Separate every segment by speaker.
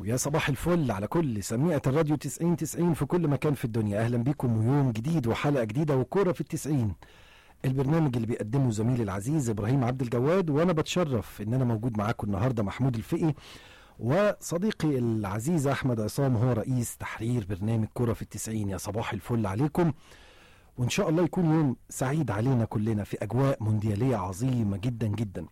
Speaker 1: ويا صباح الفل على كل سميعة الراديو 90 90 في كل مكان في الدنيا أهلا بكم ويوم جديد وحلقة جديدة وكورة في التسعين البرنامج اللي بيقدمه زميلي العزيز إبراهيم عبد الجواد وأنا بتشرف إن أنا موجود معاكم النهاردة محمود الفقي وصديقي العزيز أحمد عصام هو رئيس تحرير برنامج كورة في التسعين يا صباح الفل عليكم وإن شاء الله يكون يوم سعيد علينا كلنا في أجواء مونديالية عظيمة جدا جدا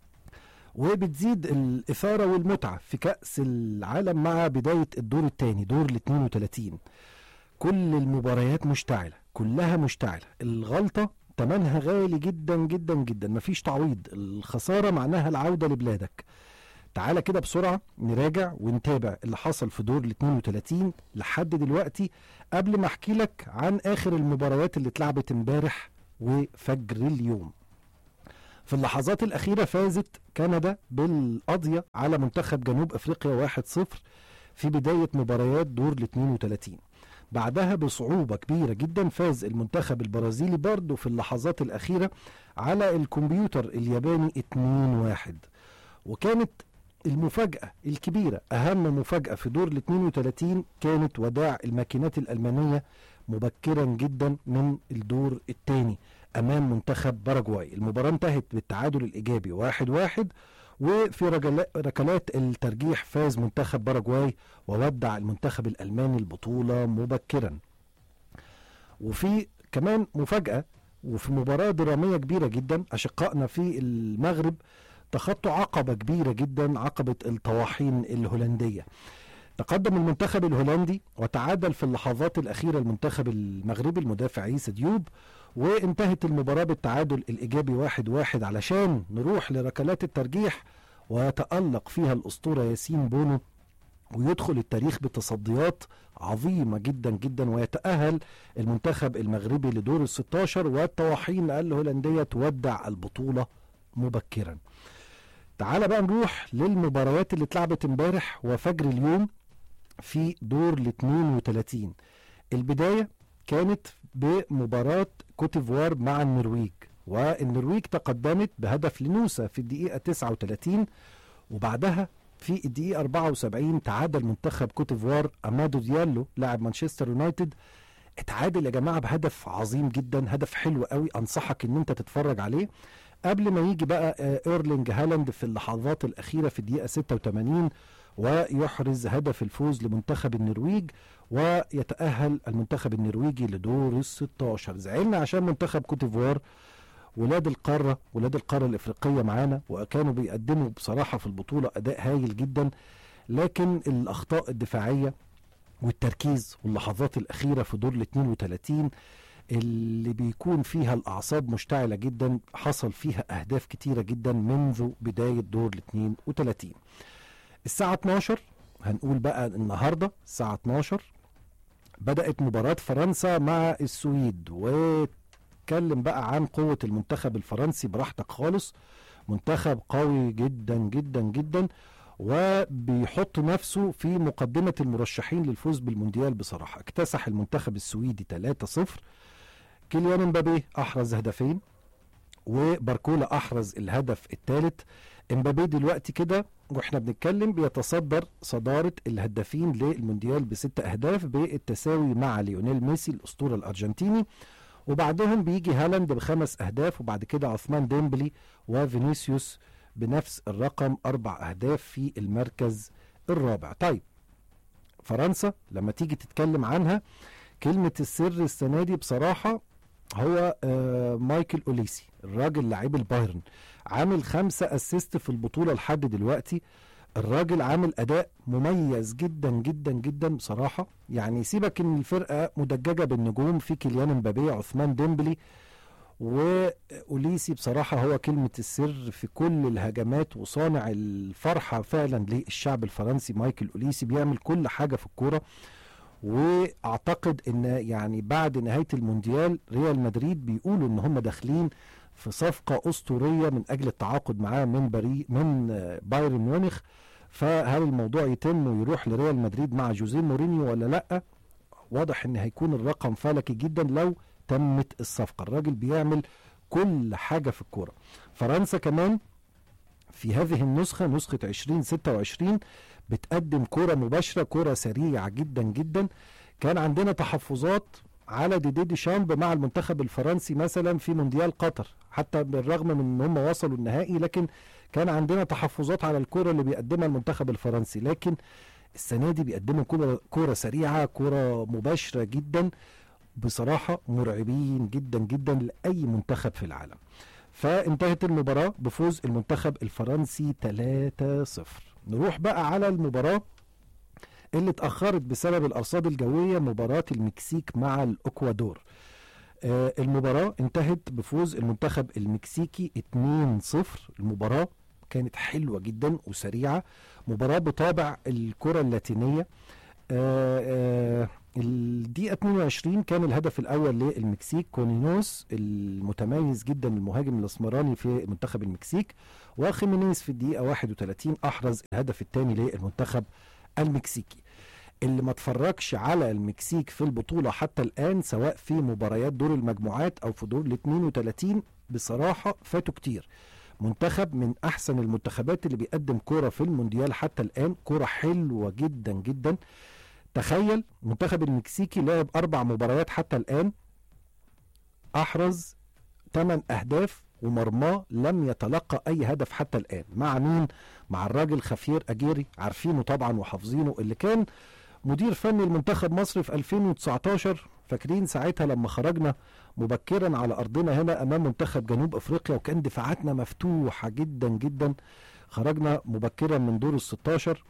Speaker 1: وبتزيد الإثارة والمتعة في كأس العالم مع بداية الدور الثاني دور ال 32 كل المباريات مشتعلة كلها مشتعلة الغلطة تمنها غالي جدا جدا جدا مفيش تعويض الخسارة معناها العودة لبلادك تعالى كده بسرعة نراجع ونتابع اللي حصل في دور ال 32 لحد دلوقتي قبل ما احكي لك عن اخر المباريات اللي اتلعبت امبارح وفجر اليوم في اللحظات الأخيرة فازت كندا بالقضية على منتخب جنوب أفريقيا 1-0 في بداية مباريات دور ال 32 بعدها بصعوبة كبيرة جدا فاز المنتخب البرازيلي برضه في اللحظات الأخيرة على الكمبيوتر الياباني 2-1 وكانت المفاجأة الكبيرة أهم مفاجأة في دور ال 32 كانت وداع الماكينات الألمانية مبكرا جدا من الدور الثاني امام منتخب باراجواي المباراه انتهت بالتعادل الايجابي واحد واحد وفي ركلات الترجيح فاز منتخب باراجواي وودع المنتخب الالماني البطوله مبكرا وفي كمان مفاجاه وفي مباراه دراميه كبيره جدا اشقائنا في المغرب تخطوا عقبه كبيره جدا عقبه الطواحين الهولنديه تقدم المنتخب الهولندي وتعادل في اللحظات الأخيرة المنتخب المغربي المدافع عيسى ديوب وانتهت المباراة بالتعادل الإيجابي واحد واحد علشان نروح لركلات الترجيح ويتألق فيها الأسطورة ياسين بونو ويدخل التاريخ بتصديات عظيمة جدا جدا ويتأهل المنتخب المغربي لدور ال 16 والطواحين الهولندية تودع البطولة مبكرا تعال بقى نروح للمباريات اللي اتلعبت امبارح وفجر اليوم في دور ال 32 البداية كانت بمباراة كوتيفوار مع النرويج والنرويج تقدمت بهدف لنوسا في الدقيقة 39 وبعدها في الدقيقة 74 تعادل منتخب كوتيفوار أمادو ديالو لاعب مانشستر يونايتد اتعادل يا جماعة بهدف عظيم جدا هدف حلو قوي أنصحك إن أنت تتفرج عليه قبل ما يجي بقى ايرلينج هالاند في اللحظات الأخيرة في الدقيقة 86 ويحرز هدف الفوز لمنتخب النرويج ويتأهل المنتخب النرويجي لدور ال 16 زعلنا عشان منتخب كوتيفوار ولاد القارة ولاد القارة الإفريقية معانا وكانوا بيقدموا بصراحة في البطولة أداء هايل جدا لكن الأخطاء الدفاعية والتركيز واللحظات الأخيرة في دور ال 32 اللي بيكون فيها الأعصاب مشتعلة جدا حصل فيها أهداف كتيرة جدا منذ بداية دور ال 32 الساعة 12 هنقول بقى النهاردة الساعة 12 بدأت مباراة فرنسا مع السويد واتكلم بقى عن قوة المنتخب الفرنسي براحتك خالص منتخب قوي جدا جدا جدا وبيحط نفسه في مقدمة المرشحين للفوز بالمونديال بصراحة اكتسح المنتخب السويدي 3-0 كيليان امبابي احرز هدفين وباركولا احرز الهدف الثالث امبابي دلوقتي كده واحنا بنتكلم بيتصدر صدارة الهدافين للمونديال بست اهداف بالتساوي مع ليونيل ميسي الاسطورة الارجنتيني وبعدهم بيجي هالاند بخمس اهداف وبعد كده عثمان ديمبلي وفينيسيوس بنفس الرقم اربع اهداف في المركز الرابع طيب فرنسا لما تيجي تتكلم عنها كلمة السر السنة دي بصراحة هو آه مايكل أوليسي الراجل لعيب البايرن عامل خمسة أسيست في البطولة لحد دلوقتي الراجل عامل أداء مميز جدا جدا جدا بصراحة يعني سيبك إن الفرقة مدججة بالنجوم في كيليان امبابي عثمان ديمبلي وأوليسي بصراحة هو كلمة السر في كل الهجمات وصانع الفرحة فعلا للشعب الفرنسي مايكل أوليسي بيعمل كل حاجة في الكورة واعتقد ان يعني بعد نهايه المونديال ريال مدريد بيقولوا ان هم داخلين في صفقه اسطوريه من اجل التعاقد معاه من بري من بايرن ميونخ فهل الموضوع يتم ويروح لريال مدريد مع جوزيه مورينيو ولا لا واضح ان هيكون الرقم فلكي جدا لو تمت الصفقه الراجل بيعمل كل حاجه في الكوره فرنسا كمان في هذه النسخة نسخة 2026 بتقدم كرة مباشرة كرة سريعة جدا جدا كان عندنا تحفظات على ديدي دي شامب مع المنتخب الفرنسي مثلا في مونديال قطر حتى بالرغم من ان هم وصلوا النهائي لكن كان عندنا تحفظات على الكرة اللي بيقدمها المنتخب الفرنسي لكن السنة دي بيقدموا كرة كرة سريعة كرة مباشرة جدا بصراحة مرعبين جدا جدا لأي منتخب في العالم فانتهت المباراة بفوز المنتخب الفرنسي 3-0 نروح بقى على المباراة اللي اتأخرت بسبب الأرصاد الجوية مباراة المكسيك مع الأكوادور آه المباراة انتهت بفوز المنتخب المكسيكي 2-0 المباراة كانت حلوة جدا وسريعة مباراة بطابع الكرة اللاتينية آه آه الدقيقة 22 كان الهدف الأول للمكسيك كونينوس المتميز جدا المهاجم الأسمراني في منتخب المكسيك وخيمينيز في الدقيقة 31 أحرز الهدف الثاني للمنتخب المكسيكي اللي ما اتفرجش على المكسيك في البطولة حتى الآن سواء في مباريات دور المجموعات أو في دور ال 32 بصراحة فاتوا كتير منتخب من أحسن المنتخبات اللي بيقدم كرة في المونديال حتى الآن كرة حلوة جدا جدا تخيل منتخب المكسيكي لعب أربع مباريات حتى الآن أحرز 8 أهداف ومرماه لم يتلقى أي هدف حتى الآن مع مين؟ مع الراجل خفير أجيري عارفينه طبعا وحافظينه اللي كان مدير فني المنتخب مصر في 2019 فاكرين ساعتها لما خرجنا مبكرا على ارضنا هنا امام منتخب جنوب افريقيا وكان دفاعاتنا مفتوحه جدا جدا خرجنا مبكرا من دور ال 16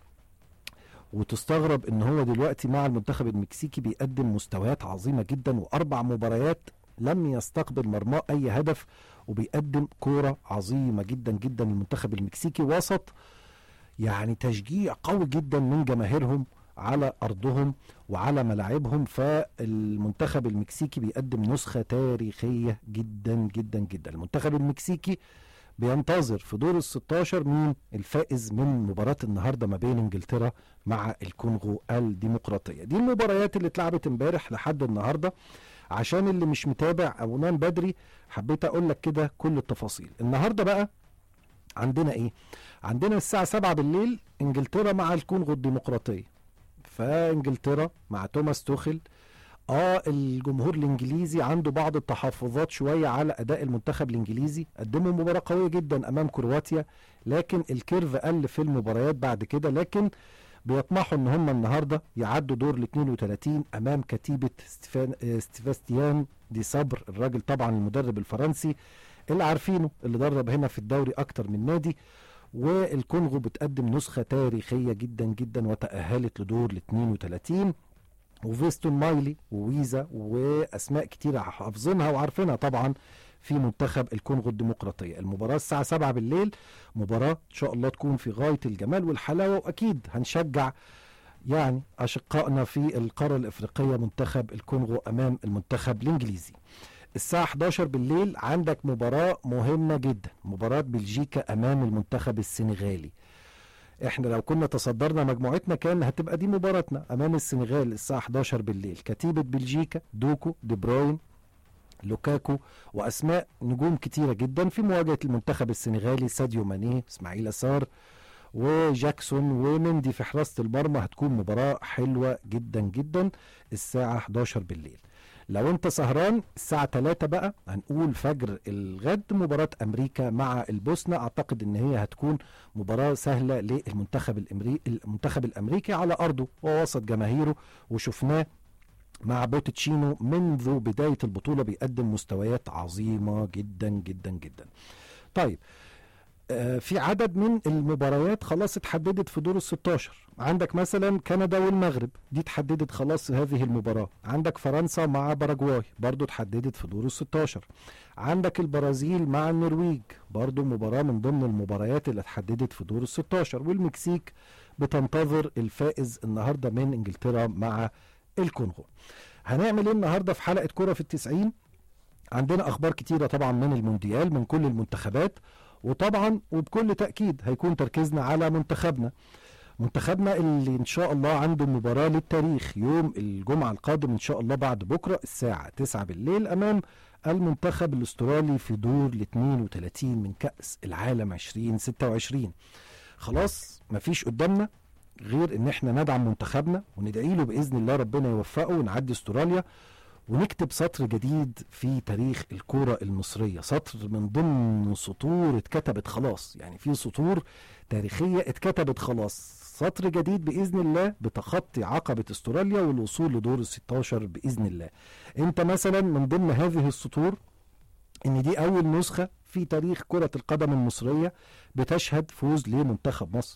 Speaker 1: وتستغرب ان هو دلوقتي مع المنتخب المكسيكي بيقدم مستويات عظيمه جدا واربع مباريات لم يستقبل مرماه اي هدف وبيقدم كوره عظيمه جدا جدا المنتخب المكسيكي وسط يعني تشجيع قوي جدا من جماهيرهم على ارضهم وعلى ملاعبهم فالمنتخب المكسيكي بيقدم نسخه تاريخيه جدا جدا جدا المنتخب المكسيكي بينتظر في دور ال 16 مين الفائز من مباراة النهارده ما بين انجلترا مع الكونغو الديمقراطية دي المباريات اللي اتلعبت امبارح لحد النهارده عشان اللي مش متابع او نام بدري حبيت اقول لك كده كل التفاصيل النهارده بقى عندنا ايه عندنا الساعة 7 بالليل انجلترا مع الكونغو الديمقراطية فانجلترا مع توماس توخل اه الجمهور الانجليزي عنده بعض التحفظات شويه على اداء المنتخب الانجليزي قدموا مباراه قويه جدا امام كرواتيا لكن الكيرف قل في المباريات بعد كده لكن بيطمحوا ان هم النهارده يعدوا دور ال 32 امام كتيبه ستيفان ستيفاستيان دي صبر الراجل طبعا المدرب الفرنسي اللي عارفينه اللي درب هنا في الدوري اكتر من نادي والكونغو بتقدم نسخه تاريخيه جدا جدا وتاهلت لدور ال 32 وفيستون مايلي وويزا واسماء كتيره حافظينها وعارفينها طبعا في منتخب الكونغو الديمقراطيه المباراه الساعه 7 بالليل مباراه ان شاء الله تكون في غايه الجمال والحلاوه واكيد هنشجع يعني اشقائنا في القاره الافريقيه منتخب الكونغو امام المنتخب الانجليزي الساعة 11 بالليل عندك مباراة مهمة جدا مباراة بلجيكا أمام المنتخب السنغالي احنا لو كنا تصدرنا مجموعتنا كان هتبقى دي مباراتنا امام السنغال الساعه 11 بالليل كتيبه بلجيكا دوكو دي بروين لوكاكو واسماء نجوم كتيره جدا في مواجهه المنتخب السنغالي ساديو ماني اسماعيل اسار وجاكسون ومندي في حراسه المرمى هتكون مباراه حلوه جدا جدا الساعه 11 بالليل لو انت سهران الساعة 3 بقى هنقول فجر الغد مباراة امريكا مع البوسنة اعتقد ان هي هتكون مباراة سهلة للمنتخب الامريكي المنتخب الامريكي على ارضه ووسط جماهيره وشفناه مع بوتشينو منذ بداية البطولة بيقدم مستويات عظيمة جدا جدا جدا طيب آه في عدد من المباريات خلاص اتحددت في دور ال 16 عندك مثلا كندا والمغرب دي اتحددت خلاص هذه المباراة عندك فرنسا مع باراجواي برضو اتحددت في دور ال 16 عندك البرازيل مع النرويج برضو مباراة من ضمن المباريات اللي اتحددت في دور ال 16 والمكسيك بتنتظر الفائز النهاردة من انجلترا مع الكونغو هنعمل ايه النهاردة في حلقة كرة في التسعين عندنا اخبار كتيرة طبعا من المونديال من كل المنتخبات وطبعا وبكل تأكيد هيكون تركيزنا على منتخبنا منتخبنا اللي ان شاء الله عنده مباراة للتاريخ يوم الجمعة القادم ان شاء الله بعد بكرة الساعة 9 بالليل امام المنتخب الاسترالي في دور ال 32 من كأس العالم 2026 خلاص مفيش قدامنا غير ان احنا ندعم منتخبنا وندعي له باذن الله ربنا يوفقه ونعدي استراليا ونكتب سطر جديد في تاريخ الكرة المصرية سطر من ضمن سطور اتكتبت خلاص يعني في سطور تاريخية اتكتبت خلاص سطر جديد بإذن الله بتخطي عقبة استراليا والوصول لدور ال 16 بإذن الله انت مثلا من ضمن هذه السطور ان دي اول نسخة في تاريخ كرة القدم المصرية بتشهد فوز لمنتخب مصر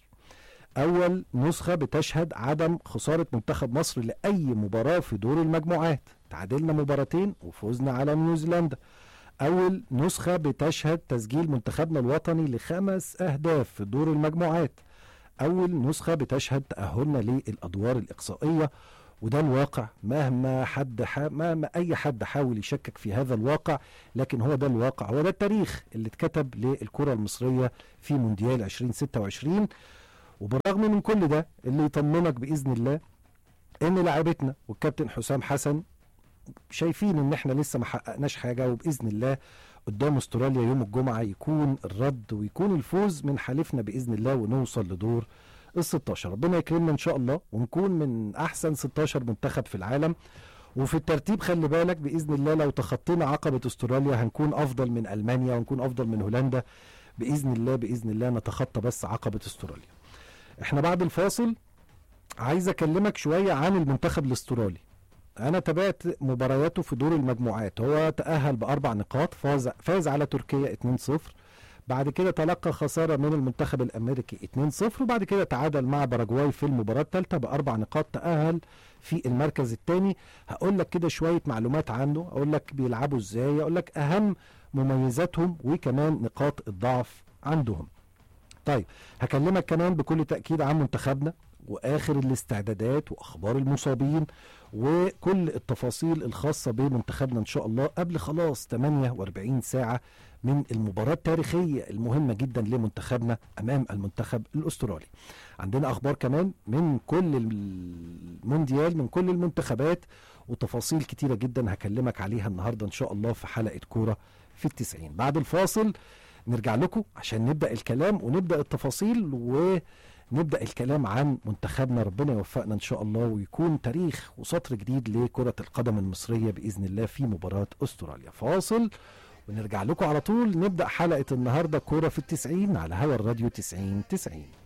Speaker 1: اول نسخة بتشهد عدم خسارة منتخب مصر لأي مباراة في دور المجموعات تعادلنا مباراتين وفوزنا على نيوزيلندا أول نسخة بتشهد تسجيل منتخبنا الوطني لخمس أهداف في دور المجموعات أول نسخة بتشهد تأهلنا للأدوار الإقصائية وده الواقع مهما حد ح... مهما أي حد حاول يشكك في هذا الواقع لكن هو ده الواقع هو ده التاريخ اللي اتكتب للكرة المصرية في مونديال 2026 وبالرغم من كل ده اللي يطمنك باذن الله ان لاعبتنا والكابتن حسام حسن شايفين ان احنا لسه ما حققناش حاجه وباذن الله قدام استراليا يوم الجمعه يكون الرد ويكون الفوز من حليفنا باذن الله ونوصل لدور ال 16 ربنا يكرمنا ان شاء الله ونكون من احسن 16 منتخب في العالم وفي الترتيب خلي بالك باذن الله لو تخطينا عقبه استراليا هنكون افضل من المانيا ونكون افضل من هولندا باذن الله باذن الله نتخطى بس عقبه استراليا احنا بعد الفاصل عايز اكلمك شويه عن المنتخب الاسترالي انا تابعت مبارياته في دور المجموعات هو تاهل باربع نقاط فاز فاز على تركيا 2-0 بعد كده تلقى خساره من المنتخب الامريكي 2-0 وبعد كده تعادل مع باراجواي في المباراه الثالثه باربع نقاط تاهل في المركز الثاني هقول لك كده شويه معلومات عنه اقول لك بيلعبوا ازاي اقول لك اهم مميزاتهم وكمان نقاط الضعف عندهم طيب هكلمك كمان بكل تأكيد عن منتخبنا واخر الاستعدادات واخبار المصابين وكل التفاصيل الخاصه بمنتخبنا ان شاء الله قبل خلاص 48 ساعه من المباراه التاريخيه المهمه جدا لمنتخبنا امام المنتخب الاسترالي. عندنا اخبار كمان من كل المونديال من كل المنتخبات وتفاصيل كتيره جدا هكلمك عليها النهارده ان شاء الله في حلقه كوره في التسعين. بعد الفاصل نرجع لكم عشان نبدا الكلام ونبدا التفاصيل ونبدا الكلام عن منتخبنا ربنا يوفقنا ان شاء الله ويكون تاريخ وسطر جديد لكره القدم المصريه باذن الله في مباراه استراليا فاصل ونرجع لكم على طول نبدا حلقه النهارده كوره في التسعين على هوا الراديو 90 90